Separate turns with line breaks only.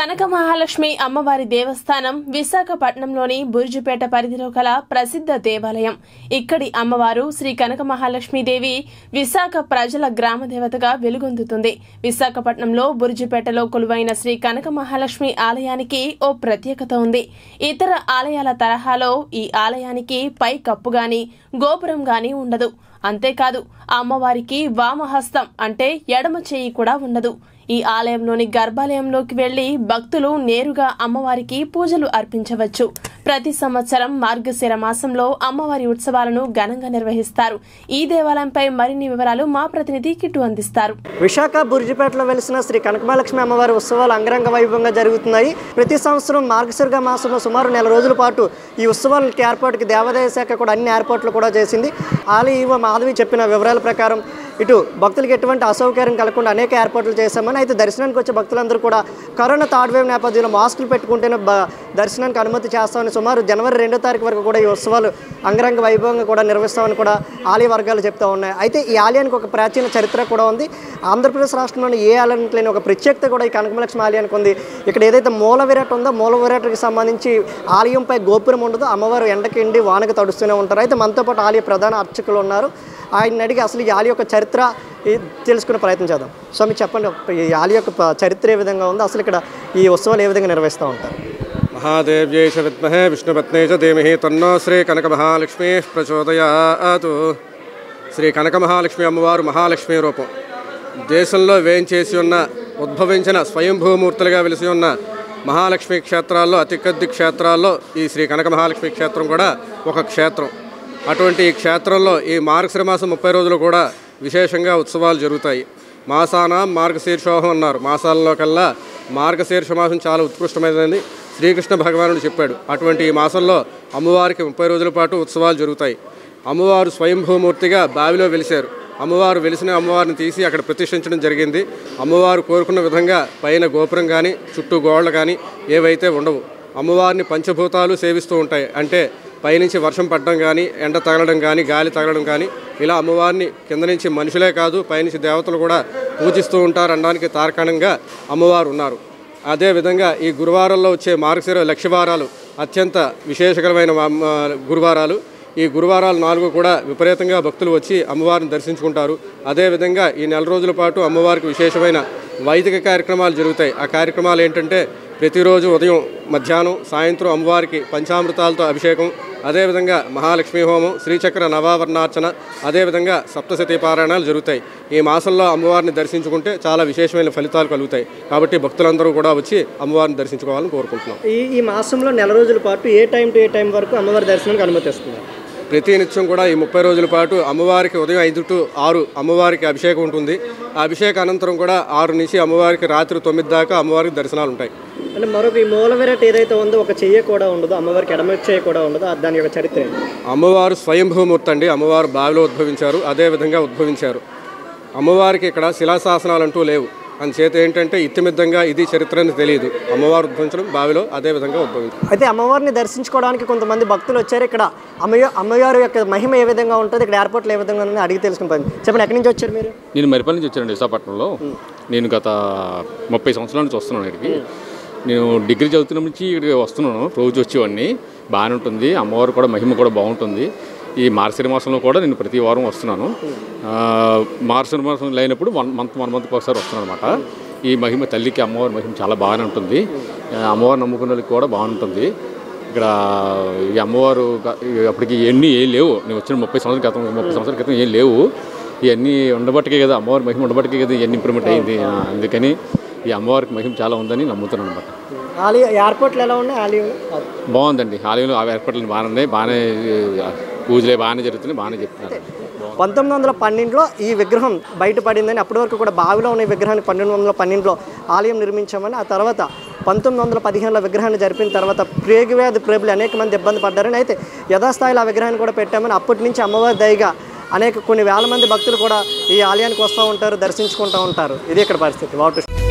కనక మహాలక్ష్మి అమ్మవారి దేవస్థానం విశాఖపట్నంలోని బుర్జుపేట పరిధిలో కల ప్రసిద్ధ దేవాలయం ఇక్కడి అమ్మవారు శ్రీ కనక మహాలక్ష్మీదేవి విశాఖ ప్రజల గ్రామ దేవతగా వెలుగొందుతుంది విశాఖపట్నంలో బుర్జుపేటలో కొలువైన శ్రీ కనక మహాలక్ష్మి ఆలయానికి ఓ ప్రత్యేకత ఉంది ఇతర ఆలయాల తరహాలో ఈ ఆలయానికి పై కప్పు గాని గోపురం గాని ఉండదు అంతేకాదు అమ్మవారికి వామహస్తం అంటే ఎడమ చేయి కూడా ఉండదు ఈ ఆలయంలోని గర్భాలయంలోకి వెళ్లి భక్తులు నేరుగా అమ్మవారికి పూజలు అర్పించవచ్చు ప్రతి సంవత్సరం మార్గశిర మాసంలో అమ్మవారి ఉత్సవాలను ఘనంగా నిర్వహిస్తారు ఈ దేవాలయంపై మరిన్ని వివరాలు మా ప్రతినిధి కిట్టు అందిస్తారు
విశాఖ బుర్జిపేటలో వెలిసిన శ్రీ కనకమహాలక్ష్మి అమ్మవారి ఉత్సవాలు అంగరంగ వైభవంగా జరుగుతున్నాయి ప్రతి సంవత్సరం మార్గశిరగ మాసంలో సుమారు నెల రోజుల పాటు ఈ ఉత్సవాలకి ఏర్పాటుకి దేవాదాయ శాఖ కూడా అన్ని ఏర్పాట్లు కూడా చేసింది ఆలయ ఈవో మాధవి చెప్పిన వివరాల ప్రకారం ఇటు భక్తులకు ఎటువంటి అసౌకర్యం కలగకుండా అనేక ఏర్పాట్లు చేశామని అయితే దర్శనానికి వచ్చే భక్తులందరూ కూడా కరోనా థర్డ్ వేవ్ నేపథ్యంలో మాస్కులు పెట్టుకుంటేనే బ- దర్శనానికి అనుమతి చేస్తామని సుమారు జనవరి రెండో తారీఖు వరకు కూడా ఈ ఉత్సవాలు అంగరంగ వైభవంగా కూడా నిర్వహిస్తామని కూడా ఆలయ వర్గాలు చెప్తా ఉన్నాయి అయితే ఈ ఆలయానికి ఒక ప్రాచీన చరిత్ర కూడా ఉంది ఆంధ్రప్రదేశ్ రాష్ట్రంలోని ఏ ఆలయానికి లేని ఒక ప్రత్యేకత కూడా ఈ కనకమలక్ష్మి ఆలయానికి ఉంది ఇక్కడ ఏదైతే మూల విరాట్ ఉందో మూల విరాట్కి సంబంధించి ఆలయంపై గోపురం ఉండదు అమ్మవారు ఎండకి ఎండి వానకు తడుస్తూనే ఉంటారు అయితే మనతో పాటు ఆలయ ప్రధాన అర్చకులు ఉన్నారు ఆయన అడిగి అసలు ఈ ఆలయ యొక్క చరిత్ర ఈ తెలుసుకునే ప్రయత్నం చేద్దాం స్వామి చెప్పండి ఈ ఆలయ యొక్క ప- చరిత్ర ఏ విధంగా ఉందో అసలు ఇక్కడ ఈ ఉత్సవాలు ఏ విధంగా నిర్వహిస్తూ ఉంటారు
మహాదేవ్యై చ విద్మహే విష్ణుపత్నే చ ధీమహి తన్నో శ్రీ కనకమహాలక్ష్మీ ప్రచోదయాతు శ్రీ కనకమహాలక్ష్మి అమ్మవారు మహాలక్ష్మి రూపం దేశంలో వేయించేసి ఉన్న ఉద్భవించిన స్వయంభూమూర్తులుగా వెలిసి ఉన్న మహాలక్ష్మి క్షేత్రాల్లో అతి కొద్ది క్షేత్రాల్లో ఈ శ్రీ కనకమహాలక్ష్మి క్షేత్రం కూడా ఒక క్షేత్రం అటువంటి ఈ క్షేత్రంలో ఈ మార్గశిర మాసం ముప్పై రోజులు కూడా విశేషంగా ఉత్సవాలు జరుగుతాయి మాసాన మార్గశీర్షోహం అన్నారు మాసాల్లో కల్లా మార్గశీర్ష మాసం చాలా ఉత్కృష్టమైనదని శ్రీకృష్ణ భగవానుడు చెప్పాడు అటువంటి ఈ మాసంలో అమ్మవారికి ముప్పై రోజుల పాటు ఉత్సవాలు జరుగుతాయి అమ్మవారు స్వయంభూమూర్తిగా బావిలో వెలిశారు అమ్మవారు వెలిసిన అమ్మవారిని తీసి అక్కడ ప్రతిష్ఠించడం జరిగింది అమ్మవారు కోరుకున్న విధంగా పైన గోపురం కానీ చుట్టూ గోడలు కానీ ఏవైతే ఉండవు అమ్మవారిని పంచభూతాలు సేవిస్తూ ఉంటాయి అంటే పైనుంచి వర్షం పడడం కానీ ఎండ తగలడం కానీ గాలి తగలడం కానీ ఇలా అమ్మవారిని కింద నుంచి మనుషులే కాదు పైనుంచి దేవతలు కూడా పూజిస్తూ ఉంటారు అనడానికి తార్కాణంగా అమ్మవారు ఉన్నారు అదేవిధంగా ఈ గురువారంలో వచ్చే మార్గశిర లక్షవారాలు అత్యంత విశేషకరమైన వా- గురువారాలు ఈ గురువారాలు నాలుగు కూడా విపరీతంగా భక్తులు వచ్చి అమ్మవారిని దర్శించుకుంటారు అదేవిధంగా ఈ నెల రోజుల పాటు అమ్మవారికి విశేషమైన వైదిక కార్యక్రమాలు జరుగుతాయి ఆ కార్యక్రమాలు ఏంటంటే ప్రతిరోజు ఉదయం మధ్యాహ్నం సాయంత్రం అమ్మవారికి పంచామృతాలతో అభిషేకం అదేవిధంగా మహాలక్ష్మీ హోమం శ్రీచక్ర నవావరణార్చన అదేవిధంగా సప్తశతీ పారాయణాలు జరుగుతాయి ఈ మాసంలో అమ్మవారిని దర్శించుకుంటే చాలా విశేషమైన ఫలితాలు కలుగుతాయి కాబట్టి భక్తులందరూ కూడా వచ్చి అమ్మవారిని దర్శించుకోవాలని కోరుకుంటున్నాం
ఈ ఈ మాసంలో నెల రోజుల పాటు ఏ టైం టు ఏ టైం వరకు అమ్మవారి దర్శనానికి అనుమతిస్తున్నారు
ప్రతి నిత్యం కూడా ఈ ముప్పై రోజుల పాటు అమ్మవారికి ఉదయం ఐదు టు ఆరు అమ్మవారికి అభిషేకం ఉంటుంది ఆ అభిషేక అనంతరం కూడా ఆరు నుంచి అమ్మవారికి రాత్రి తొమ్మిది దాకా అమ్మవారికి దర్శనాలు ఉంటాయి
అంటే మరొక ఈ మూల విరాట్ ఏదైతే ఉందో ఒక చెయ్య కూడా ఉండదు అమ్మవారికి ఎడమ చెయ్య కూడా ఉండదు ఆ దాని యొక్క చరిత్ర ఏంటి?
అమ్మవారు స్వయంభూమూర్తి అండి అమ్మవారు బావిలో ఉద్భవించారు అదే విధంగా ఉద్భవించారు అమ్మవారికి ఇక్కడ శిలాశాసనాలు అంటూ లేవు అందుచేత ఏంటంటే ఇత్తిమిద్దంగా ఇది చరిత్ర అని తెలియదు అమ్మవారు ఉద్భవించడం బావిలో అదే విధంగా ఉద్భవించారు
అయితే అమ్మవారిని దర్శించుకోవడానికి కొంతమంది భక్తులు వచ్చారు ఇక్కడ అమ్మయ్య అమ్మవారి యొక్క మహిమ ఏ విధంగా ఉంటుంది ఇక్కడ ఎయిర్పోర్ట్లో ఏ విధంగా ఉందని అడిగి తెలుసుకుని పని చెప్పండి ఎక్కడి నుంచి వచ్చారు మీరు
నేను మరిపల్లి నుంచి వచ్చానండి విశాఖపట్నంలో నేను గత ముప్పై సంవత్సరాల నుంచి వస్తున్నాను ఇక్కడికి నేను డిగ్రీ చదువుతున్న నుంచి ఇక్కడికి వస్తున్నాను రోజు వచ్చేవాడిని బాగానే ఉంటుంది అమ్మవారు కూడా మహిమ కూడా బాగుంటుంది ఈ మార్గశిర మాసంలో కూడా నేను ప్రతి వారం వస్తున్నాను ఆ, మార్గశిర మాసం లేనప్పుడు వన్ మంత్ వన్ మంత్కి ఒకసారి వస్తున్నాను అనమాట ఈ మహిమ తల్లికి అమ్మవారి మహిమ చాలా బాగానే ఉంటుంది ఆ, అమ్మవారు నమ్ముకున్న వాళ్ళకి కూడా బాగుంటుంది ఇక్కడ ఈ అమ్మవారు గ- అప్పటికి ఎన్ని ఏం లేవు నేను వచ్చిన ముప్పై సంవత్సరాల క్రితం ముప్పై సంవత్సరాల క్రితం ఏం లేవు ఇవన్నీ ఉండబట్టికే కదా అమ్మవారి మహిమ ఉండబట్టికే కదా ఇవన్నీ ఇంప్రూవ్మెంట్ అయింది ఆ, అందుకని ఈ అమ్మవారికి మహిమ చాలా ఉందని నమ్ముతున్నాను అనమాట
ఆలయ ఎయిర్పోర్ట్లు ఎలా ఉన్నాయి ఆలయం
బాగుందండి ఆలయంలో ఆ ఏర్పాట్లు బాగానే ఉన్నాయి బాగానే ఆ, పూజలే బాగానే జరుగుతున్నాయి బాగానే చెప్తున్నారు
పంతొమ్మిది వందల పన్నెండులో ఈ విగ్రహం బయటపడిందని అప్పటి వరకు కూడా బావిలో ఉన్న ఈ విగ్రహాన్ని పన్నెండు వందల పన్నెండులో ఆలయం నిర్మించామని ఆ తర్వాత పంతొమ్మిది వందల పదిహేనులో విగ్రహాన్ని జరిపిన తర్వాత ప్రేగు వ్యాధి ప్రేగులు అనేక మంది ఇబ్బంది పడ్డారని అయితే యథాస్థాయిలో ఆ విగ్రహాన్ని కూడా పెట్టామని అప్పటి నుంచి అమ్మవారి దయగా అనేక కొన్ని వేల మంది భక్తులు కూడా ఈ ఆలయానికి వస్తూ ఉంటారు దర్శించుకుంటూ ఉంటారు ఇది ఇక్కడ పరిస్థితి వాటర్